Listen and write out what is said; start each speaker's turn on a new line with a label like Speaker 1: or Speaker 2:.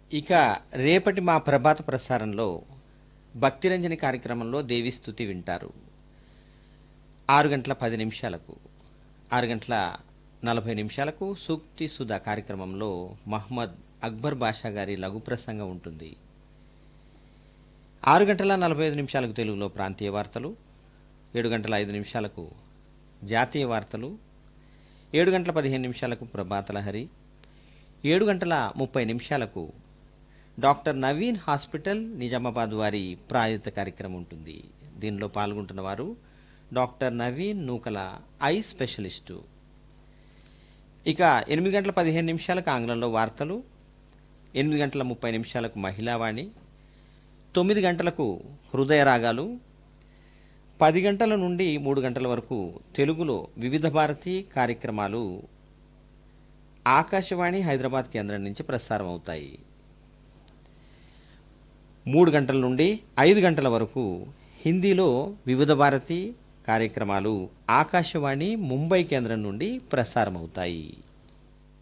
Speaker 1: ఇక రేపటి మా ప్రభాత ప్రసారంలో భక్తిరంజని కార్యక్రమంలో దేవి స్థుతి వింటారు ఆరు గంటల పది నిమిషాలకు ఆరు గంటల నలభై నిమిషాలకు సూక్తి సుధా కార్యక్రమంలో మహమ్మద్ అక్బర్ బాషా గారి లఘు ప్రసంగం ఉంటుంది ఆరు గంటల నలభై ఐదు నిమిషాలకు తెలుగులో ప్రాంతీయ వార్తలు ఏడు గంటల ఐదు నిమిషాలకు జాతీయ వార్తలు ఏడు గంటల పదిహేను నిమిషాలకు ప్రభాత లహరి ఏడు గంటల ముప్పై నిమిషాలకు డాక్టర్ నవీన్ హాస్పిటల్ నిజామాబాద్ వారి ప్రాయుత కార్యక్రమం ఉంటుంది దీనిలో పాల్గొంటున్న వారు doctor Naveen Nookala eye specialist ఇక ఎనిమిది గంటల పదిహేను నిమిషాలకు ఆంగ్లంలో వార్తలు ఎనిమిది గంటల ముప్పై నిమిషాలకు మహిళావాణి తొమ్మిది గంటలకు హృదయ రాగాలు పది గంటల నుండి మూడు గంటల వరకు తెలుగులో వివిధ భారతి కార్యక్రమాలు ఆకాశవాణి హైదరాబాద్ కేంద్రం నుంచి ప్రసారం అవుతాయి మూడు గంటల నుండి ఐదు గంటల వరకు హిందీలో వివిధ భారతి కార్యక్రమాలు ఆకాశవాణి ముంబై కేంద్రం నుండి ప్రసారం అవుతాయి